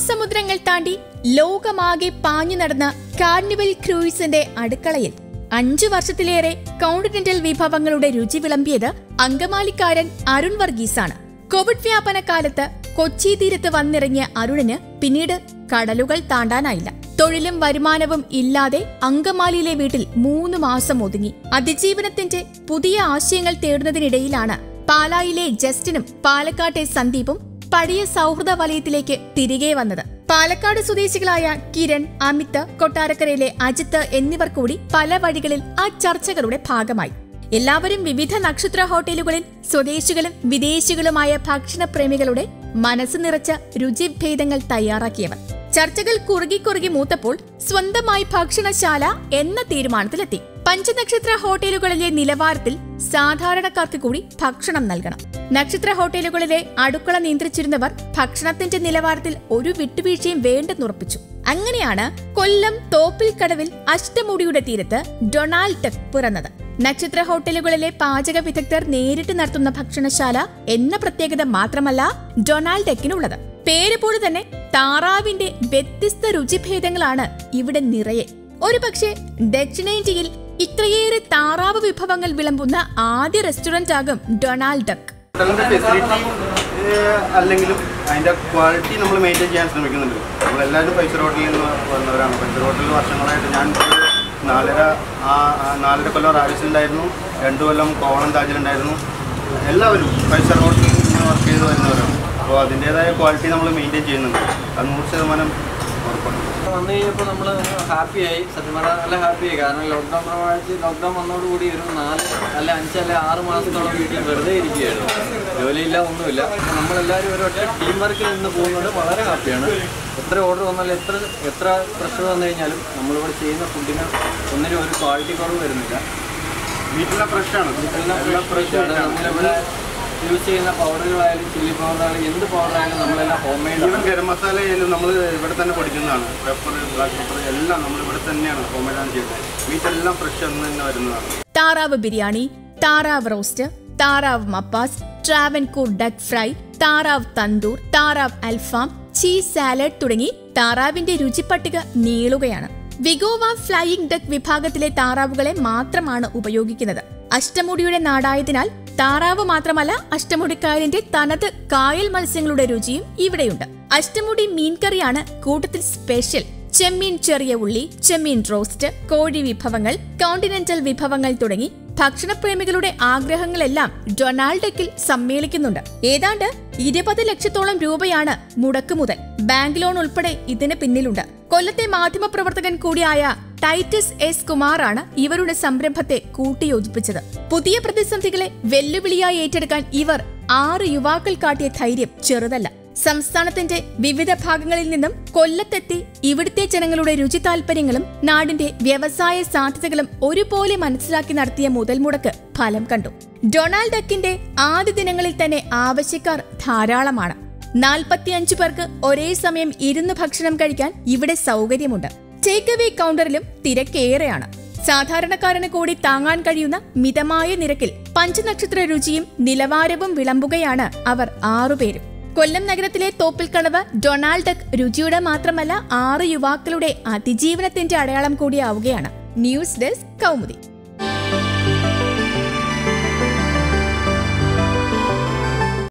മഹാസമുദ്രങ്ങൾ താണ്ടി ലോകമാകെ പാഞ്ഞു നടന്ന കാർണിവൽ ക്രൂയിസിന്റെ അടുക്കളയിൽ അഞ്ചു വർഷത്തിലേറെ കോണ്ടിനെന്റൽ വിഭവങ്ങളുടെ രുചി വിളമ്പിയത് അങ്കമാലിക്കാരൻ അരുൺ വർഗീസാണ് കോവിഡ് വ്യാപന കാലത്ത് കൊച്ചി തീരത്ത് വന്നിറങ്ങിയ അരുണിന് പിന്നീട് കടലുകൾ താണ്ടാനായില്ല തൊഴിലും വരുമാനവും ഇല്ലാതെ അങ്കമാലിയിലെ വീട്ടിൽ മൂന്ന് മാസം ഒതുങ്ങി അതിജീവനത്തിന്റെ പുതിയ ആശയങ്ങൾ തേടുന്നതിനിടയിലാണ് പാലായിലെ ജസ്റ്റിനും പാലക്കാട്ടെ സന്ദീപും പഴയ സൗഹൃദ വലയത്തിലേക്ക് തിരികെ വന്നത് പാലക്കാട് സ്വദേശികളായ കിരൺ അമിത് കൊട്ടാരക്കരയിലെ അജിത്ത് എന്നിവർ കൂടി പല വഴികളിൽ ആ ചർച്ചകളുടെ ഭാഗമായി എല്ലാവരും വിവിധ നക്ഷത്ര ഹോട്ടലുകളിൽ സ്വദേശികളും വിദേശികളുമായ ഭക്ഷണപ്രേമികളുടെ മനസ്സ് നിറച്ച രുചിഭേദങ്ങൾ തയ്യാറാക്കിയവർ ചർച്ചകൾ കുറുകി കുറുകി മൂത്തപ്പോൾ സ്വന്തമായി ഭക്ഷണശാല എന്ന തീരുമാനത്തിലെത്തി പഞ്ചനക്ഷത്ര ഹോട്ടലുകളിലെ നിലവാരത്തിൽ സാധാരണക്കാർക്ക് കൂടി ഭക്ഷണം നൽകണം നക്ഷത്ര ഹോട്ടലുകളിലെ അടുക്കള നിയന്ത്രിച്ചിരുന്നവർ ഭക്ഷണത്തിന്റെ നിലവാരത്തിൽ ഒരു വിട്ടുവീഴ്ചയും വേണ്ടെന്നുറപ്പിച്ചു അങ്ങനെയാണ് കൊല്ലം തോപ്പിൽ കടവിൽ അഷ്ടമുടിയുടെ തീരത്ത് ഡൊണാൾഡ് ടെക് പിറന്നത് നക്ഷത്ര ഹോട്ടലുകളിലെ പാചക വിദഗ്ധർ നേരിട്ട് നടത്തുന്ന ഭക്ഷണശാല എന്ന പ്രത്യേകത മാത്രമല്ല ഡൊണാൾഡ് ടെക്കിനുള്ളത് പേര് പോലെ തന്നെ താറാവിന്റെ വ്യത്യസ്ത രുചിഭേദങ്ങളാണ് ഇവിടെ നിറയെ ഒരു പക്ഷേ ദക്ഷിണേന്ത്യയിൽ ഇത്രയേറെ താറാവ് വിഭവങ്ങൾ വിളമ്പുന്ന ആദ്യ റെസ്റ്റോറന്റ് ആകും ഡൊണാൾഡ് ഡക്ക് ഹോട്ടലിന്റെ ഫെസിലിറ്റി അല്ലെങ്കിലും അതിന്റെ ക്വാളിറ്റി നമ്മൾ മെയിൻറ്റെയിൻ ചെയ്യാൻ ശ്രമിക്കുന്നുണ്ട് നമ്മളെല്ലാവരും ഫൈസർ ഹോട്ടലിൽ നിന്ന് വന്നവരാണ് ഫൈസർ ഹോട്ടലിൽ വർഷങ്ങളായിട്ട് ഞാൻ നാലര ആ ആ നാലര കൊല്ലം റാവിസിലുണ്ടായിരുന്നു രണ്ട് കൊല്ലം കോവളം താജിലുണ്ടായിരുന്നു എല്ലാവരും ഫൈസർ ഹോട്ടലിൽ നിന്ന് വർക്ക് ചെയ്ത് വരുന്നവരാണ് അപ്പോൾ അതിൻ്റേതായ ക്വാളിറ്റി നമ്മൾ മെയിൻറ്റെയിൻ ചെയ്യുന്നുണ്ട് അത് നൂറ് ശതമാനം ഉറപ്പാണ് വന്നു കഴിഞ്ഞപ്പോൾ നമ്മൾ ഹാപ്പിയായി സത്യം പറഞ്ഞാൽ നല്ല ഹാപ്പിയായി കാരണം ലോക്ക്ഡൗൺ പ്രമാണിച്ച് ലോക്ക്ഡൗൺ വന്നതോടുകൂടി ഒരു നാല് അല്ല അഞ്ച് അല്ല ആറ് മാസത്തോളം വീട്ടിൽ വെറുതെ ഇരിക്കുകയായിരുന്നു ജോലിയില്ല ഒന്നുമില്ല അപ്പോൾ നമ്മളെല്ലാവരും ഒരു ഒറ്റ ടീം വർക്കിൽ നിന്ന് പോകുന്നത് വളരെ ഹാപ്പിയാണ് എത്ര ഓർഡർ വന്നാലും എത്ര എത്ര പ്രഷർ വന്നു കഴിഞ്ഞാലും നമ്മളിവിടെ ചെയ്യുന്ന ഫുഡിന് ഒന്നിനും ഒരു ക്വാളിറ്റി കുറവ് വരുന്നില്ല വീട്ടിലെ ഫ്രഷാണ് എല്ലാം ഫ്രഷ് ആണ് നമ്മളിവിടെ യൂസ് ചെയ്യുന്ന പൗഡറുകളായാലും ചില്ലി പൗഡറായാലും എന്ത് പൗഡറായാലും നമ്മളെല്ലാം home made even garam masala ആയാലും നമ്മൾ ഇവിടെ തന്നെ പൊടിക്കുന്നതാണ് പെപ്പർ ബ്ലാക്ക് പെപ്പർ എല്ലാം നമ്മൾ ഇവിടെ തന്നെയാണ് ഹോംമേഡാണ് ചെയ്യുന്നത് മീറ്റെല്ലാം ഫ്രഷ് എന്ന് തന്നെ വരുന്നതാണ് താറാവ് ബിരിയാണി താറാവ് റോസ്റ്റ് താറാവ് മപ്പാസ് ട്രാവൻകൂർ ഡക്ക് ഫ്രൈ താറാവ് തന്തൂർ താറാവ് അൽഫാം ചീസ് സാലഡ് തുടങ്ങി താറാവിന്റെ രുചിപ്പട്ടിക നീളുകയാണ് വിഗോവ ഫ്ലൈയിംഗ് ഡക്ക് വിഭാഗത്തിലെ താറാവുകളെ മാത്രമാണ് ഉപയോഗിക്കുന്നത് അഷ്ടമുടിയുടെ നാടായതിനാൽ താറാവ് മാത്രമല്ല അഷ്ടമുടിക്കായലിന്റെ തനത് കായൽ മത്സ്യങ്ങളുടെ രുചിയും ഇവിടെയുണ്ട് അഷ്ടമുടി മീൻകറിയാണ് കൂട്ടത്തിൽ സ്പെഷ്യൽ ചെമ്മീൻ ചെറിയ ഉള്ളി ചെമ്മീൻ റോസ്റ്റ് കോഴി വിഭവങ്ങൾ കോണ്ടിനെന്റൽ വിഭവങ്ങൾ തുടങ്ങി ഭക്ഷണപ്രേമികളുടെ ആഗ്രഹങ്ങളെല്ലാം ഡൊണാൾഡക്കിൽ സമ്മേളിക്കുന്നുണ്ട് ഏതാണ്ട് ഇരുപത് ലക്ഷത്തോളം രൂപയാണ് മുടക്ക് മുതൽ ബാങ്ക് ലോൺ ഉൾപ്പെടെ ഇതിന് പിന്നിലുണ്ട് കൊല്ലത്തെ മാധ്യമപ്രവർത്തകൻ കൂടിയായ ടൈറ്റസ് എസ് കുമാറാണ് ഇവരുടെ സംരംഭത്തെ കൂട്ടിയോജിപ്പിച്ചത് പുതിയ പ്രതിസന്ധികളെ വെല്ലുവിളിയായി ഏറ്റെടുക്കാൻ ഇവർ ആറ് യുവാക്കൾ കാട്ടിയ ധൈര്യം ചെറുതല്ല സംസ്ഥാനത്തിന്റെ വിവിധ ഭാഗങ്ങളിൽ നിന്നും കൊല്ലത്തെത്തി ഇവിടുത്തെ ജനങ്ങളുടെ രുചി താൽപര്യങ്ങളും നാടിന്റെ വ്യവസായ സാധ്യതകളും ഒരുപോലെ മനസ്സിലാക്കി നടത്തിയ മുതൽ മുടക്ക് ഫലം കണ്ടു ഡൊണാൾഡ് ഡക്കിന്റെ ആദ്യ ദിനങ്ങളിൽ തന്നെ ആവശ്യക്കാർ ധാരാളമാണ് നാൽപ്പത്തിയഞ്ചു പേർക്ക് ഒരേ സമയം ഇരുന്ന് ഭക്ഷണം കഴിക്കാൻ ഇവിടെ സൗകര്യമുണ്ട് ടേക്ക് അവേ കൗണ്ടറിലും തിരക്കേറെയാണ് സാധാരണക്കാരന് കൂടി താങ്ങാൻ കഴിയുന്ന മിതമായ നിരക്കിൽ പഞ്ചനക്ഷത്ര രുചിയും നിലവാരവും വിളമ്പുകയാണ് അവർ ആറുപേരും കൊല്ലം നഗരത്തിലെ തോപ്പിൽക്കടവ് ഡൊണാൾഡ് ഡക്ക് രുചിയുടെ മാത്രമല്ല ആറ് യുവാക്കളുടെ അതിജീവനത്തിന്റെ അടയാളം കൂടിയാവുകയാണ് ന്യൂസ് ഡെസ്ക് കൗമുദി